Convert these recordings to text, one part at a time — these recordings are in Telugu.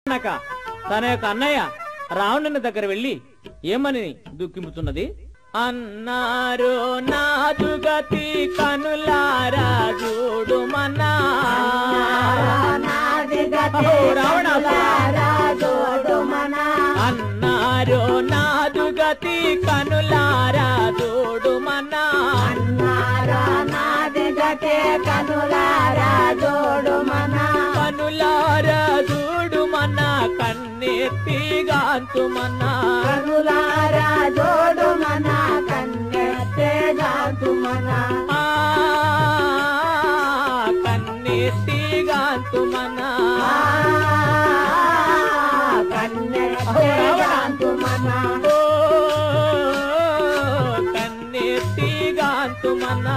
అనక తన యొక్క అన్నయ్య రావణుని దగ్గర వెళ్ళి ఏమని దుఃఖింపుతున్నది అన్నారు నాదుగతి కనులారా చూడుమన్నా అన్నారు నాదుగతి కనులారా చూడుమన్నా కనులారా చూడుమన్నా కన్నెత్తిగాంతుమన్నా ఆ కన్నెత్తిగాంతుమన్నా ఓ కన్నెత్తిగాంతుమన్నా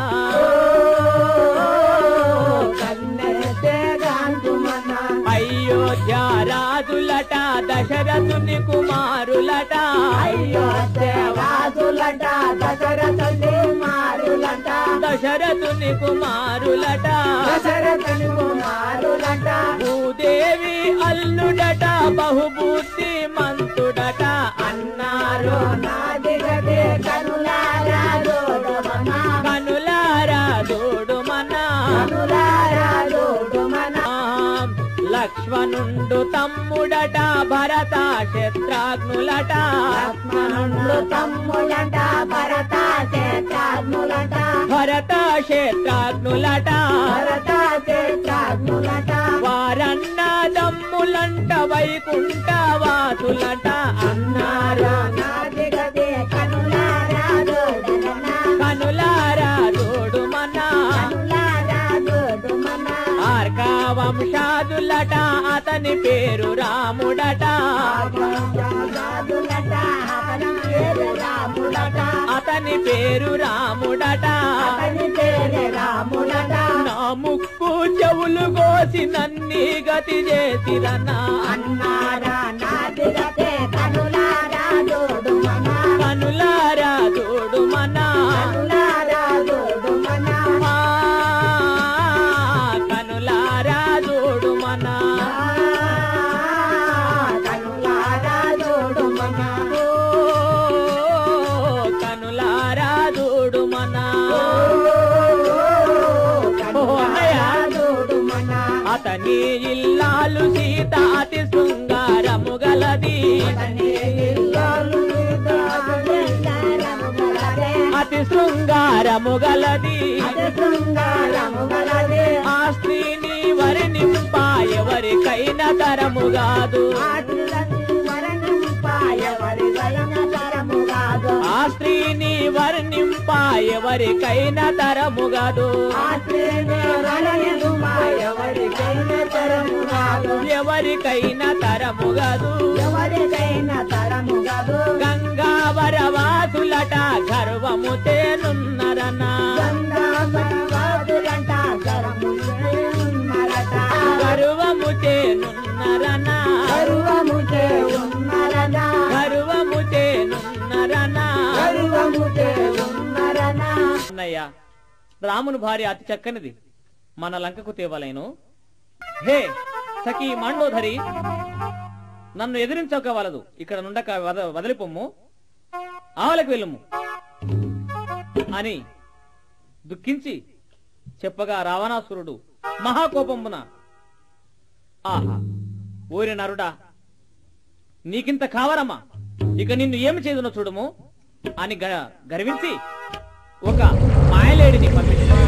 అయోధ్య రాజులట దశరథుని కుమారులట అయోధ్యవాసులట దశరథుని మారులట దశరథుని కుమారులట దశరథుని కుమారులట భూదేవి అల్లుడట బహుబుద్ధి మంతుడట అన్నారు నాదిగదే కనులారా దోడుమనా కనులారా దోడుమనా కనులారా దోడుమనా లక్ష్మణుండు తమ్ముడట భరత శత్రాగ్నులట లక్ష్మణుడు తమ్ములట భరత చేతాగ్నులట భరత శత్రాగ్నులట భరత చేతాగ్నులట వారన్న దమ్ములంట వైకుంఠ వాసులట అన్నారు నాదిగదే కనులారా దోడుమనా కనులారా దోడుమనా కనులారా దోడుమనా ఆర్క వంశాదులట అతని పేరు రాముడట రాజులట అతని పేరు రాముడట అతని పేరు రాముడట అతని పేరు రాముడట నా ముక్కు చెవులు కోసి నన్ని గతి చేసిరన్నా అన్నారా నాదిగతే కనులారా దోడుమనా కనులారా దోడుమనా కనులారా దోడుమనా ఆ, కనులారా దోడుమనా కనులారా దోడుమనా ఓ, కనులారా దోడుమనా కనులారా దోడుమనా అతని ఇల్లాలు సీత అతి శృంగారము గలది అతని ఇల్లాలు శృంగారము గలదే. అతి శృంగారము గలది అతి శృంగారము గలదే. ఆ స్త్రీని వరినింప ఎవరికైనా తరము కాదు ఆశలని వరణింప ఎవరికైనా తరము కాదు. ఆ స్త్రీని వర్ణింప ఎవరికైనా తరము కాదు ఆశలని వరణింప ఎవరికైనా తరము కాదు. ఎవరికైనా తరము కాదు ఎవరికైనా తరము కాదు. గంగావర వాసులట గర్వము తేనున్నరనా గంగావరవాదులంట గర్వము చేయున్నరట. గర్వము తేనున్నరనా గర్వము చేయున్నరట. గర్వము తేనున్నరనా గర్వము చేయున్నరట. అన్నయ్య రాముని భార్య అతి చక్కనిది మన లంకకు తేవలేను హే సఖీ మండోధరి నన్ను ఎదిరించకవలదు ఇక్కడ నుండక వద వదిలిపోమ్ము ఆవలకు వెళ్ళము అని దుఃఖించి చెప్పగా రావణాసురుడు మహాకోపమున ఆహా ఓరి నరుడా నీకింత కావరమ్మా ఇక నిన్ను ఏమి చేదునో చూడము అని గ- గర్వించి ఒక మాయలేడిని పంపించాడు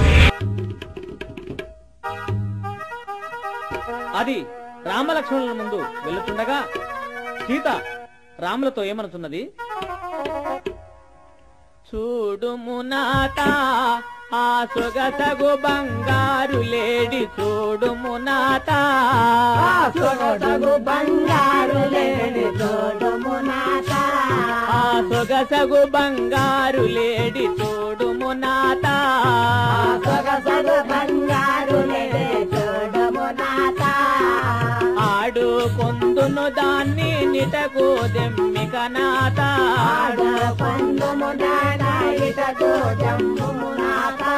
అది రామలక్ష్మణుల ముందు వెళుతుండగా సీత రాములతో ఏమనుతున్నది చూడుము నాత ఆ సొగసగు బంగారు లేడి చూడుము నాత ఆ సొగసగు బంగారు లేడి చూడుము నాథ. ఆ సొగసగు బంగారు లేడి చూడుము నాత ఆ సొగసగు బంగారు లేడి చూడుము నాథ. ఆడు కొందును దాన్ని నిటకు దెమ్మిక నాత ఆడ పందుము నాథ, ఇటకు జమ్ముము నాథ. ఆడు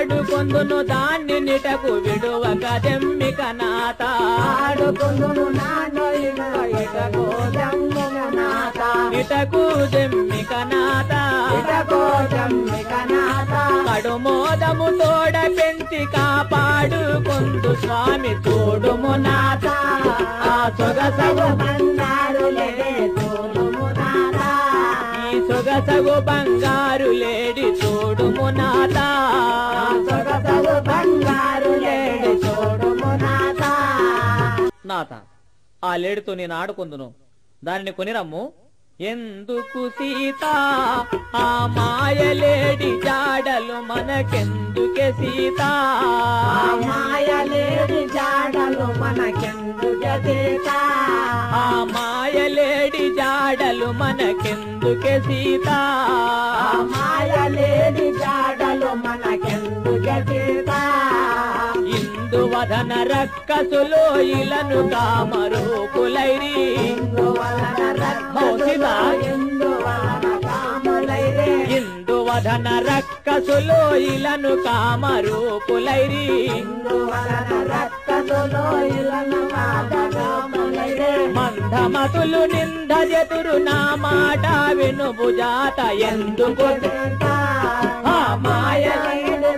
ఆడుకొందును దాన్ని నిటకు విడువక దెమ్మిక నాత ఆడుకుందును నాన్న ఇటకో జమ్మిక నాత నిటకు దెమ్మిక నాత ఇటకో జమ్మిక నాత కడుమోదము తోడ పెంచి కాపాడుకొందు స్వామి తోడుము నాత ఆ సొగసగు బంగారు లేడే తోడుము నాత ఈ సొగసగు బంగారు లేడి తోడుము నాత సొగసగు బంగారు లేడే తోడుము నాత నాత ఆ లేడితో నేను ఆడుకుందును దానిని కొనిరమ్ము ఎందుకు సీత ఆ మాయలేడి జాడలు మనకెందుకే సీత ఆ మాయలేడి జాడలు మనకెందుకు సీత ఆ మాయలేడి జాడలు మనకెందుకే సీత ఆ మాయలేడి జాడలు మనకెందుకు సీత ఇందువదన రక్కసులో ఇలను కామరూపులైరి ఇందువలన రక్తములో ఇందువలన కాములైరే ఇందువదన రక్కసులో ఇలను కామరూపులైరి ఇందువలన రక్తములో ఇలను కాములైరే మందమతులు నిందజతురు నా మాట వినుబు జాత ఎందుకు ఆ మాయలేడి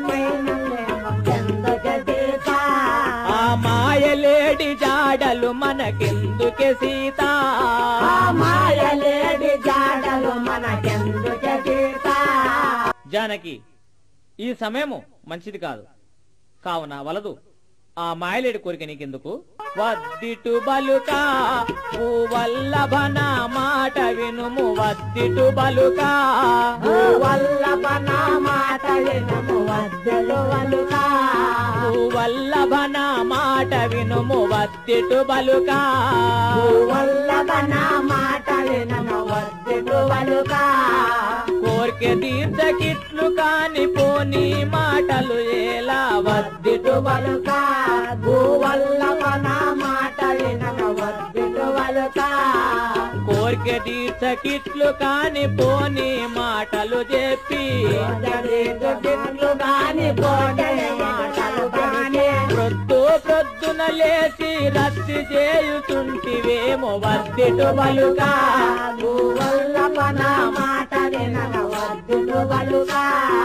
ఆ మాయలేడి జాడలు మనకెందుకే సీత మాయలేడి జాడలు మనకెందుకు సీత జానకి ఈ సమయము మంచిది కాదు కావున వలదు ఆ మాయలేడి కోరిక నీకెందుకు వద్దిటు బలుక వల్లభన మాట వినుము వద్దిటు బలుక వల్లభన మాట వినము వద్దలు వలుక వల్లభన మాట వినుము వద్దిటు బలుక వల్లభన మాట వినము వద్దలు వలుక కోరిక తీర్చకిట్లు కాని పోని మాటలు ఎలా వద్దిటు వలుక భూవల్లభన మాట వినము వద్దలు వలుక కోరిక తీర్చకిట్లు కాని పోని మాటలు చెప్పి జగదేగులు గాని పోటే మాటలు గాని ప్రొద్దు ప్రొద్దున లేచి రద్ది చేయుచుంటివేమో వద్దిటు బలుక భూవల్లభన మాట వినక వద్దులు వలుక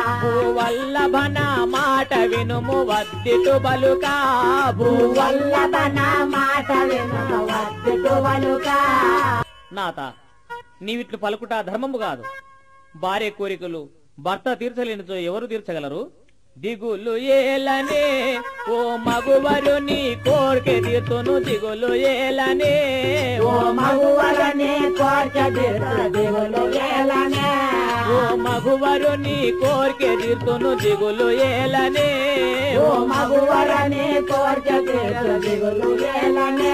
వల్లభన మాట వినుము వద్దిటు బలుక భూవల్ల భూవల్లభన మాట వినక వద్దులు వలుక నాత నీవిట్లు పలుకుట ధర్మము కాదు భార్య కోరికలు భర్త తీర్చలేనిచో ఎవరు తీర్చగలరు దిగులు ఏలనే ఓ మగువరు నీ కోరిక తీర్చును దిగులు ఏలనే ఓ మగువరనే కోర్చ దిగులు ఏలనే ఓ మగువరు నీ కోరిక తీర్చును దిగులు ఏలనే ఓ మగువరనే కోర్చ దిగులు ఏలనే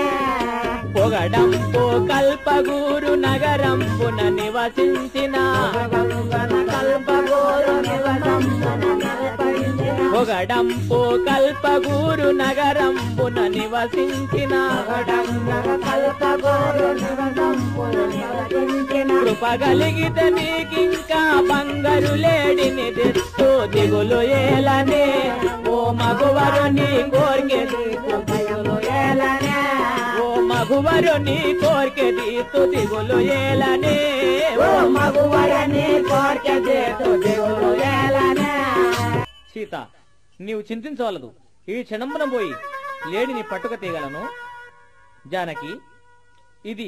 పొగడంపు కల్పగూరు నగరంపున నివసించిన కల్పగోరు నివసంబున నెలకొందిన పొగడంపు కల్పగూరు నగరంపున నివసించిన కల్పగోరు నివసంబున నెలకొందిన కృపగలిగితే నీకింకా బంగారు లేడిని తెస్తూ దిగులు ఏలనే ఓ మగువరు నీ కోరిక తీర్చు దిగులు ఏలనే ఓ మగువరు నీ కోరిక తీర్చు దిగులు ఏలనే ఓ మగువరని కోర్చ దిగులు ఏలనే సీత నీవు చింతించవలదు ఈ క్షణంబున పోయి లేడిని పట్టుక తీయగలను జానకి ఇది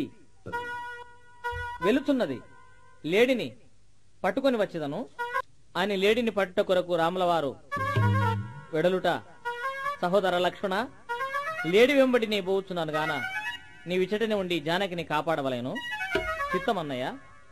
వెలుచున్నది లేడిని పట్టుకొని వచ్చేదను అని లేడిని పట్టుట కొరకు రాములవారు వెడలుట సహోదర లక్ష్మణ లేడి వెంబడి నీ పోవచ్చున్నాను గాన నీ విచటని ఉండి జానకిని కాపాడవలేను చిత్తమన్నయ్య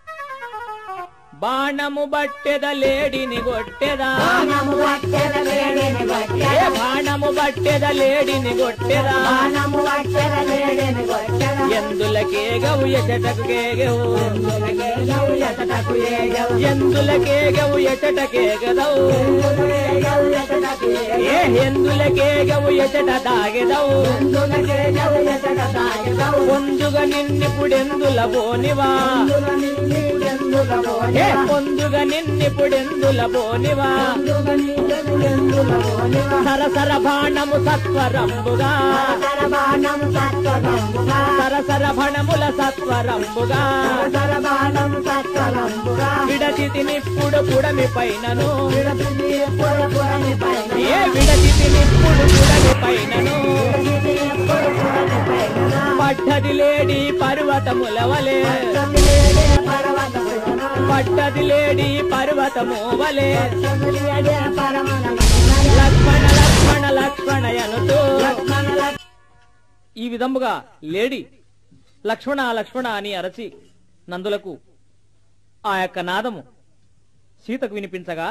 బాణము బట్టెద లేడిని కొట్టెదా బాణము వట్టెద లేడిని ఏ కొట్టెద బాణము బట్టెద లేడిని కొట్టెదా బాణము వట్టెద లేడిని కొట్టెద ఎందులకేగవు ఎచటకేగవు ఎందులకేగవు ఎతటకు ఏగవు ఎందులకేగవు ఎచటకేగదవు ఎందులకేగవు ఎతటకు ఏ ఏగవు ఎందులకేగవు ఎచట దాగెదవు ఎందులకేగవు ఎతట తాగెదవు పొందుగ నిన్నిపుడెందుల బోనివా ఎందుల నిన్ను ఎందుల ఏ పోయెద పొందుగ నిన్నిపుడెందుల బోనివా ఎందుల నిన్ను ఎందుల పులవోనివా సరసర బాణము సత్వరంబుగా సరసరబాణం సత్వరంబుగా సరసర భణముల సత్వరంబుగా సరసరబాణం సత్వరంబుగా విడచితి నిప్పుడు పుడమి పైనను విడపిది ఎప్పుడు పురని పైన ఏ విడచితి నిప్పుడు పుడమి పైనను విడపిది ఎప్పుడు పురని పైన పడ్డది లేడి పర్వతముల వలె తమిళేడే పర్వతమున పడ్డది లేడి పర్వతము వలె తమిళేడే పరమన లక్ష్మణ లక్ష్మణ లక్ష్మణ ఎనుతూ లక్ష్మణ ఈ విధముగా లేడి లక్ష్మణ లక్ష్మణ అని అరచి నందులకు ఆ యొక్క నాదము సీతకు వినిపించగా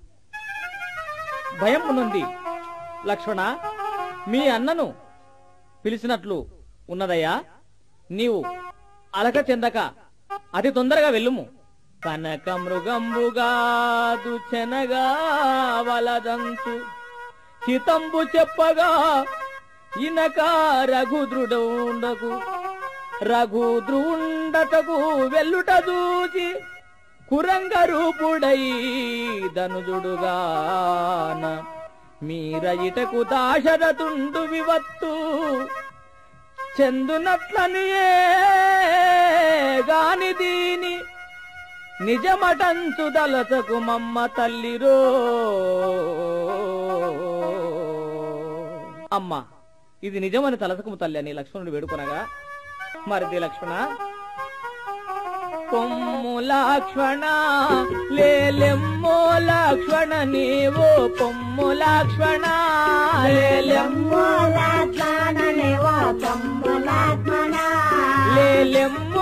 భయం నుండి లక్ష్మణ మీ అన్నను పిలిచినట్లు ఉన్నదయ్యా నీవు అలక చెందక అతి తొందరగా వెళ్ళుము కనక మృగంబుగా దుచెనగా వలదంతు హితంబు చెప్పగా ఇనక రఘుద్రుడుండకు రఘుద్రుండటకు వెల్లుట చూచి కురంగ రూపుడై ధనుజుడుగాన మీరయిటకు దాశరథుండు వివత్తు చెందునట్లనియే గాని దీని నిజమటంచు దలతకు మమ్మ తల్లిరో అమ్మ ఇది నిజమని తలసకము తల్లి అని లక్ష్మణుడు వేడుకొనగా మరిది లక్ష్మణ పొమ్ము లక్ష్మణ లేలెమ్మో లక్ష్మణ నీవు పొమ్ము లక్ష్మణ లేలెమ్మ లక్ష్మణ లేవో తమ్ము లక్ష్మణ లేలెమ్మ